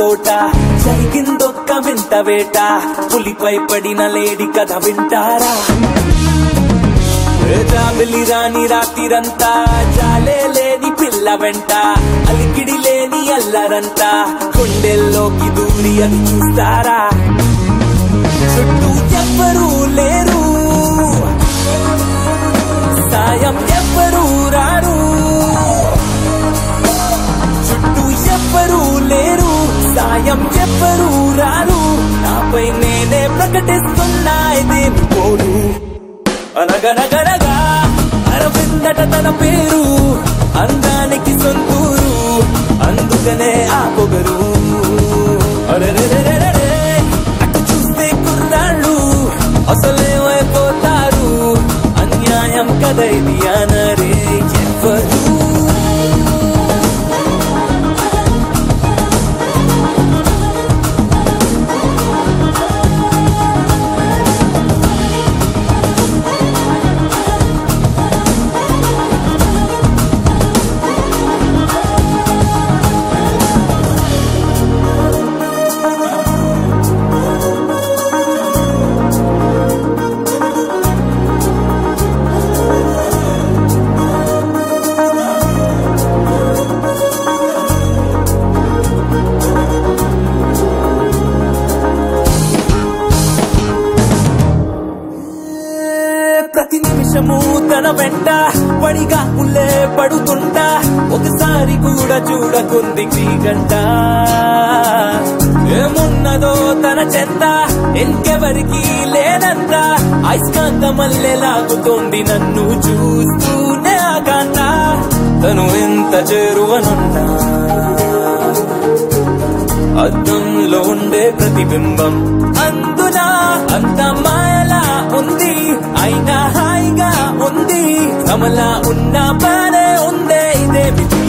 పూట జరిగిందొక్క వింత వేట పులిపై పడిన లేడి కథ వింటారా జాబిలి రాని రాత్రిరంతా జాలే లేని పిల్ల వెంట అలికిడి లేని అల్లరంతా గుండెల్లోకి దూరి అది చూస్తారా చుట్టూ ఎవ్వరూ లేరు సాయం ఎవ్వరూ రారు చుట్టూ ఎవ్వరూ లేరు సాయం ఎవ్వరూ రారు నాపై నేనే ప్రకటిస్తున్నా ఇదేమి పోరు అనగనగనగా అరవిందట తన పేరు అందానికి సొంతూరు అందుకనే ఆ పొగరు అరెరెరెరెరెరే, అటు చూస్తే కుర్రాళ్ళు అసలేమైపోతారు అన్యాయం కదా ఇది అనరే ఎవరు ప్రతి నిమిషము తన వెంట పడిగా ఉల్లే పడుతుంటా ఒకసారి కూడా చూడకుంది గంట ఏమున్నదో తన చెంత ఇంకెవరికి లేనంత అయస్కాంత మల్లె లాగుతోంది నన్ను చూస్తూనే ఆకాంత తను ఎంత చేరువనున్నా అద్దంలో ఉండే ప్రతిబింబం అందునా అంత మాయలా ఉంది అయినా హాయిగా ఉంది కమలా ఉన్న బానే ఉందే ఇదే